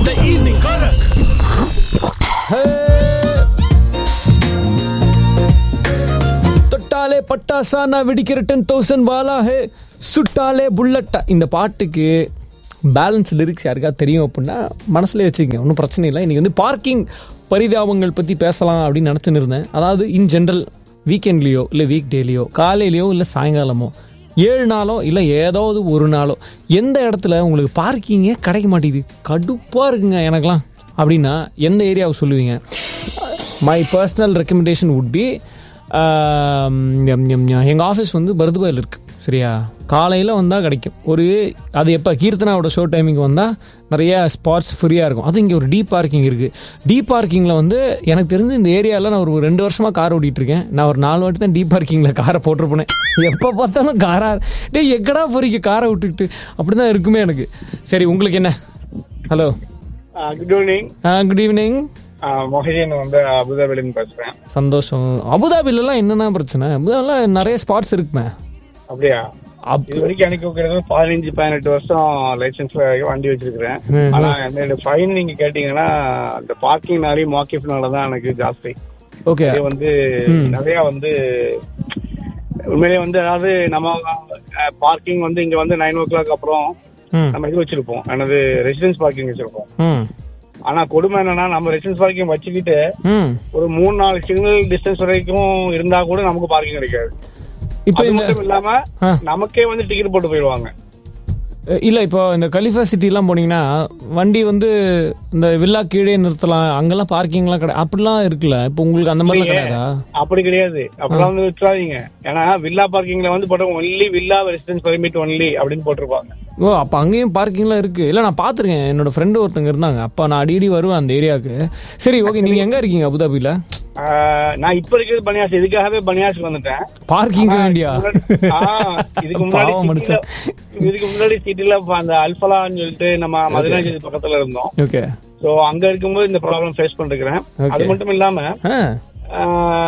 The evening Karak. தொட்டாலே பட்டாசா நான் வெடிக்கிற டென் தௌசண்ட் வாலா ஹே சுட்டாலே புல்லட்டா இந்த பாட்டுக்கு பேலன்ஸ் லிரிக்ஸ் யாருக்கா தெரியும் அப்படின்னா மனசுல வச்சுக்கங்க ஒன்றும் பிரச்சனை இல்லை இன்னைக்கு வந்து பார்க்கிங் பரிதாபங்கள் பற்றி பேசலாம் அப்படின்னு நினச்சின்னு இருந்தேன் அதாவது இன் ஜென்ரல் வீக்கெண்ட்லேயோ இல்லை வீக் டேலேயோ காலையிலையோ இல்லை சாயங்காலமோ ஏழு நாளோ இல்லை ஏதாவது ஒரு நாளோ எந்த இடத்துல உங்களுக்கு பார்க்கிங்கே கிடைக்க மாட்டேங்குது கடுப்பாக இருக்குங்க எனக்கெல்லாம் அப்படின்னா எந்த ஏரியாவை சொல்லுவீங்க my personal recommendation would be எங்கள் ஆஃபீஸ் வந்து பரதுபாயில் இருக்குது சரியா காலையில் வந்தால் கிடைக்கும் ஒரு அது எப்போ கீர்த்தனாவோட ஷோ டைமிங் வந்தால் நிறைய ஸ்பாட்ஸ் ஃப்ரீயாக இருக்கும் அது இங்கே ஒரு டீ பார்க்கிங் இருக்குது டீ பார்க்கிங்கில் வந்து எனக்கு தெரிஞ்சு இந்த ஏரியாவில் நான் ஒரு ரெண்டு வருஷமாக கார் ஓட்டிகிட்டு இருக்கேன் நான் ஒரு நாலு வாட்டி தான் டீ பார்க்கிங்கில் காரை போட்டிருப்பேன் எப்போ பார்த்தாலும் காரா டேய் எக்கடா போறீங்க காரை விட்டுக்கிட்டு அப்படி தான் இருக்குமே எனக்கு சரி உங்களுக்கு என்ன hello good evening good evening Mohideen வந்து அபுதாபிலிருந்து பேசுறேன் சந்தோஷம் அபுதாபிலலாம் என்னென்ன பிரச்சனை அபுதாபில நிறைய ஸ்பாட்ஸ் இருக்குமே அப்படியா அப் இது வரைக்கும் எனக்கு வைக்கிறது பதினஞ்சு பதினெட்டு வருஷம் லைசன்ஸ் வண்டி வச்சிருக்கிறேன் ஆனா என்னோட ஃபைன் நீங்க கேட்டீங்கன்னா இந்த பார்க்கிங்னாலே மாக்கிஃப்னால தான் எனக்கு ஜாஸ்தி ஓகே இது வந்து நிறைய வந்து உண்மையிலேயே வந்து அதாவது நம்ம பார்க்கிங் வந்து இங்க வந்து நைன் ஓ கிளாக் அப்புறம் ம் நம்ம இது வச்சிருப்போம் எனது ரெசிடென்ஸ் பார்க்கிங் வச்சிருப்போம் ம் ஆனா கொடுமை என்னன்னா நம்ம ரெசிடென்ஸ் பார்க்கிங் வச்சுக்கிட்டு ம் ஒரு மூணு நாலு சிக்னல் டிஸ்டன்ஸ் வரைக்கும் இருந்தா கூட நமக்கு பார்க்கிங் கிடைக்காது இப்போ அது இந்த மட்டும் இல்லாம ஆ. நமக்கே வந்து டிக்கெட் போட்டு போயிடுவாங்க இல்ல இப்போ இந்த கலிஃபா சிட்டிலாம் போனீங்கன்னா வண்டி வந்து இந்த வில்லா கீழே நிறுத்தலாம் அங்கெல்லாம் பார்க்கிங்லாம் கிடையாது அப்படிலாம் இருக்குல்ல இப்போ உங்களுக்கு அந்த மாதிரிலாம் கிடையாதா அப்படி கிடையாது அப்படிலாம் வந்து விட்டுறாதீங்க ஏன்னா வில்லா பார்க்கிங்ல வந்து போட்ட only villa residence permit only அப்படின்னு போட்டிருப்பாங்க ஓ அப்போ அங்கேயும் பார்க்கிங்லாம் இருக்கு இல்லை நான் பார்த்துருக்கேன் என்னோட ஃப்ரெண்டு ஒருத்தங்க இருந்தாங்க அப்போ நான் அடிக்கடி வருவேன் அந்த ஏரியாவுக்கு சரி ஓகே நீங்கள் எங்கே இருக்கீங்க அபுதாபியில் ஆஹ், நான் இப்ப இருக்கிறது பனியாஸ் இதுக்காகவே பனியாஸுக்கு வந்துட்டேன் பார்க்கிங் வேண்டியா ஆ, இதுக்கு முன்னாடி பாவம் மனுஷன். சிட்டில- இதுக்கு முன்னாடி சிட்டில அந்த அல்பலான்னு சொல்லிட்டு நம்ம மதுராஜி பக்கத்துல இருந்தோம் ஓகே சோ அங்க இருக்கும்போது இந்த ப்ராப்ளம் ஃபேஸ் பண்ணிருக்கிறேன் Okay. அது மட்டும் இல்லாம ஆ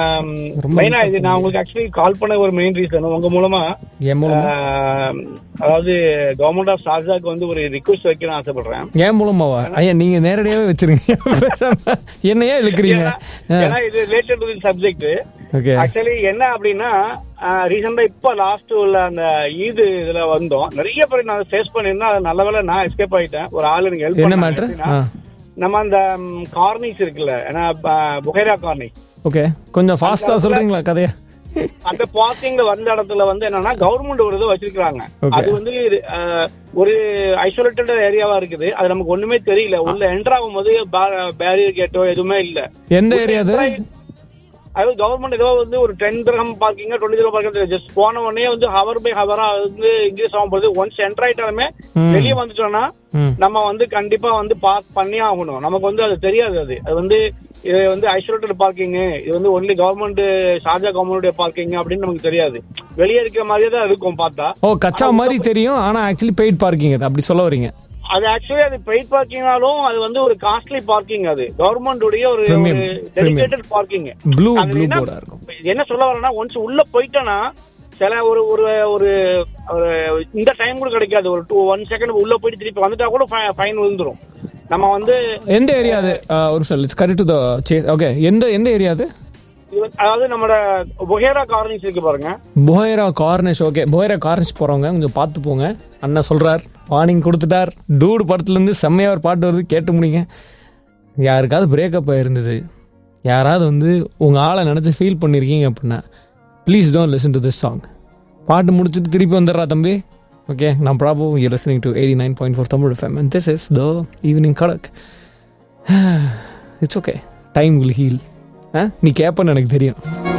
மெயினா இது நான் உங்களுக்கு ஆக்சுவலி கால் பண்ண ஒரு மெயின் ரீசன் உங்க மூலமா என் மூலமா ஆஹ், அதாவது கவர்மெண்ட் ஆஃப் ஷார்ஜாக்கு வந்து ஒரு ரிக்வஸ்ட் வைக்கணும்னு ஆசைப்படுறேன் ஏன் மூலமாவா ஐயா நீங்க நேரடியாவே வச்சிருங்க பேசாம என்னையா இழுக்கிறீங்க ஏன்னா இது related to subject okay actually என்ன அப்படின்னா ரீசெண்டா இப்ப லாஸ்ட் உள்ள அந்த ஈது இதுல வந்தோம் நிறைய பேர் நான் ஃபேஸ் பண்ணிருந்தேன் அது நல்ல வேளை நான் எஸ்கேப் ஆயிட்டேன் ஒரு ஆள் எனக்கு ஹெல்ப் என்ன பண்ண மேட்ரு நம்ம அந்த கார்னிஸ் இருக்குல்ல ஏன்னா புகைரா கார்னிஸ் ஓகே கொஞ்சம் ஃபாஸ்டா சொல்றீங்களா கதையா அந்த பார்க்கிங்ல வந்த இடத்துல வந்து என்னன்னா கவர்மெண்ட் ஒரு இது வச்சிருக்காங்க Okay. அது வந்து அஹ், ஒரு ஐசோலேட்டட் ஏரியாவா இருக்குது அது நமக்கு ஒண்ணுமே தெரியல உள்ள என்டர் ஆகும்போது பேரியர் கேட்டோ எதுவுமே இல்ல எந்த ஏரியா அது அதாவது கவர்மெண்ட் ஏதோ வந்து ஒரு ten dirham parking twenty dirham parking just போன உடனே வந்து ஹவர் பை ஹவரா வந்து இன்க்ரீஸ் ஆகும் போது ஒன்ஸ் என்டர் ஆயிட்டாலுமே வெளியே வந்துட்டோம்னா ம். நம்ம வந்து கண்டிப்பா வந்து பார்க் பண்ணி ஆகணும் நமக்கு வந்து அது தெரியாது அது அது வந்து இது வந்து ஐசோலேட்டட் பார்க்கிங் இது வந்து only government Sharjah government parking அப்படின்னு நமக்கு தெரியாது வெளியே இருக்கிற மாதிரியே தான் இருக்கும் பார்த்தா ஓ கச்சா மாதிரி தெரியும் ஆனா ஆக்சுவலி பெய்ட் பார்க்கிங் அது அப்படி சொல்ல வரீங்க அது ஆக்சுவலி அது பெய்ட் பார்க்கிங்னாலும் அது வந்து ஒரு காஸ்ட்லி பார்க்கிங் அது கவர்மெண்ட் உடைய ஒரு Premium, டெடிகேட்டட் பார்க்கிங் ப்ளூ அது ப்ளூ என்ன- போர்டா இருக்கும் என்ன சொல்ல வரேன்னா ஒன்ஸ் உள்ள போயிட்டோன்னா சில ஒரு ஒரு ஒரு ஒரு இந்த டைம் கூட கிடைக்காது ஒரு டூ ஒன் செகண்ட் உள்ள போயிட்டு திருப்பி வந்துட்டா கூட ஃபைன் விழுந்துரும் நம்ம வந்து எந்த ஏரியா அது ஆ, ஒரு நிமிஷம் it's correct to the chase okay எந்த எந்த ஏரியா அது இது வந்து- அதாவது நம்மளோட பொஹேரா கார்னிஸ் இருக்கு பாருங்க Buhaira corniche okay Buhaira corniche போறவங்க கொஞ்சம் பார்த்து போங்க அண்ணா சொல்றார் வார்னிங் கொடுத்துட்டார் டூடு படத்துல இருந்து செம்மையா ஒரு பாட்டு வருது கேட்டு முடிங்க யாருக்காவது பிரேக்கப் இருந்தது யாராவது வந்து உங்க ஆளை நினைச்சு ஃபீல் பண்ணிருக்கீங்க அப்படின்னா please don't listen to this song பாட்டு முடிச்சுட்டு திருப்பி வந்துடுறா தம்பி ஓகே நான் bravo you listening to eighty nine point four Tamil FM and this is the evening Kadak it's okay time will heal நீ கேப்பன்னு எனக்கு தெரியும்